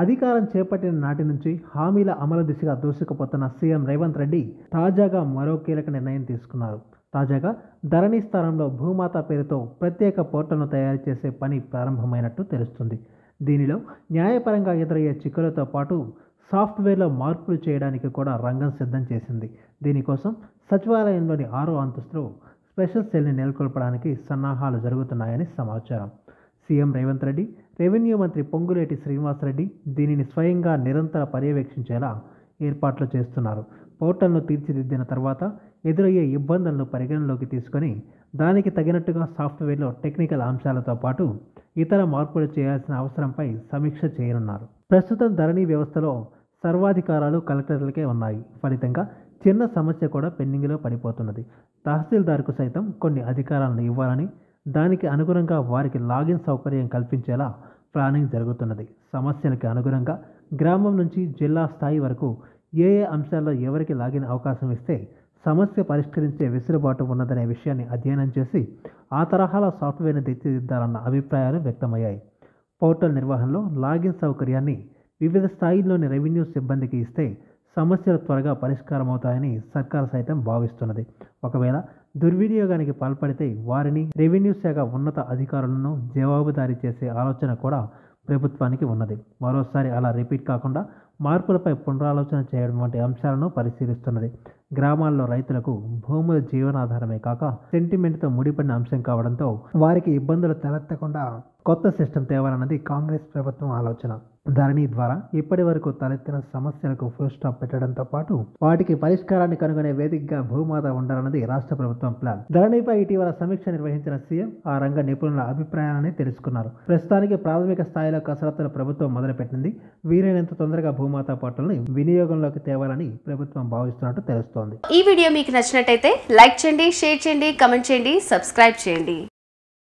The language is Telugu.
అధికారం చేపట్టిన నాటి నుంచి హామీల అమలు దిశగా దూసుకుపోతున్న సీఎం రేవంత్ రెడ్డి తాజాగా మరో కీలక నిర్ణయం తీసుకున్నారు తాజాగా ధరణి స్థానంలో భూమాత పేరుతో ప్రత్యేక పోర్టల్ను తయారు చేసే పని ప్రారంభమైనట్టు తెలుస్తుంది దీనిలో న్యాయపరంగా ఎదురయ్యే చిక్కులతో పాటు సాఫ్ట్వేర్లో మార్పులు చేయడానికి కూడా రంగం సిద్ధం చేసింది దీనికోసం సచివాలయంలోని ఆరో అంతస్తులో స్పెషల్ సెల్ని నెలకొల్పడానికి సన్నాహాలు జరుగుతున్నాయని సమాచారం సీఎం రేవంత్ రెడ్డి రెవెన్యూ మంత్రి పొంగులేటి శ్రీనివాసరెడ్డి దీనిని స్వయంగా నిరంతర పర్యవేక్షించేలా ఏర్పాట్లు చేస్తున్నారు పోర్టల్ను తీర్చిదిద్దిన తర్వాత ఎదురయ్యే ఇబ్బందులను పరిగణలోకి తీసుకొని దానికి తగినట్టుగా సాఫ్ట్వేర్లో టెక్నికల్ అంశాలతో పాటు ఇతర మార్పులు చేయాల్సిన అవసరంపై సమీక్ష చేయనున్నారు ప్రస్తుతం ధరణి వ్యవస్థలో సర్వాధికారాలు కలెక్టర్లకే ఉన్నాయి ఫలితంగా చిన్న సమస్య కూడా పెండింగ్లో పడిపోతున్నది తహసీల్దార్కు సైతం కొన్ని అధికారాలను ఇవ్వాలని దానికి అనుగుణంగా వారికి లాగిన్ సౌకర్యం కల్పించేలా ప్లానింగ్ జరుగుతున్నది సమస్యలకు అనుగుణంగా గ్రామం నుంచి జిల్లా స్థాయి వరకు ఏ ఏ అంశాల్లో ఎవరికి లాగిన్ అవకాశం ఇస్తే సమస్య పరిష్కరించే వెసులుబాటు ఉన్నదనే విషయాన్ని అధ్యయనం చేసి ఆ తరహాలో సాఫ్ట్వేర్ని తీర్చిదిద్దాలన్న అభిప్రాయాలు వ్యక్తమయ్యాయి పోర్టల్ నిర్వహణలో లాగిన్ సౌకర్యాన్ని వివిధ స్థాయిల్లోని రెవెన్యూ సిబ్బందికి ఇస్తే సమస్యలు త్వరగా పరిష్కారం అవుతాయని సర్కార్ సైతం భావిస్తున్నది ఒకవేళ దుర్వినియోగానికి పాల్పడితే వారిని రెవెన్యూ శాఖ ఉన్నత అధికారులను జవాబుదారీ చేసే ఆలోచన కూడా ప్రభుత్వానికి ఉన్నది మరోసారి అలా రిపీట్ కాకుండా మార్పులపై పునరాలోచన చేయడం వంటి అంశాలను పరిశీలిస్తున్నది గ్రామాల్లో రైతులకు భూముల జీవనాధారమే కాక సెంటిమెంట్తో ముడిపడిన అంశం కావడంతో వారికి ఇబ్బందులు తలెత్తకుండా కొత్త సిస్టమ్ తేవాలన్నది కాంగ్రెస్ ప్రభుత్వం ఆలోచన ధరణి ద్వారా ఇప్పటి వరకు తలెత్తిన సమస్యలకు ఫుల్ స్టాప్ పెట్టడంతో పాటు వాటికి పరిష్కారాన్ని కనుగొనే వేదికగా భూమాత ఉండాలన్నది రాష్ట్ర ప్రభుత్వం ప్లాన్ ధరణిపై ఇటీవల సమీక్ష నిర్వహించిన సీఎం ఆ రంగ నిపుణుల అభిప్రాయాలని తెలుసుకున్నారు ప్రస్తుతానికి ప్రాథమిక స్థాయిలో కసరత్తులు ప్రభుత్వం మొదలుపెట్టింది వీలైనంత తొందరగా భూమాత పోర్టల్ని వినియోగంలోకి తేవాలని ప్రభుత్వం భావిస్తున్నట్టు తెలుస్తోంది ఈ వీడియో మీకు నచ్చినట్టయితే లైక్ చేయండి షేర్ చేయండి కమెంట్ చేయండి సబ్స్క్రైబ్ చేయండి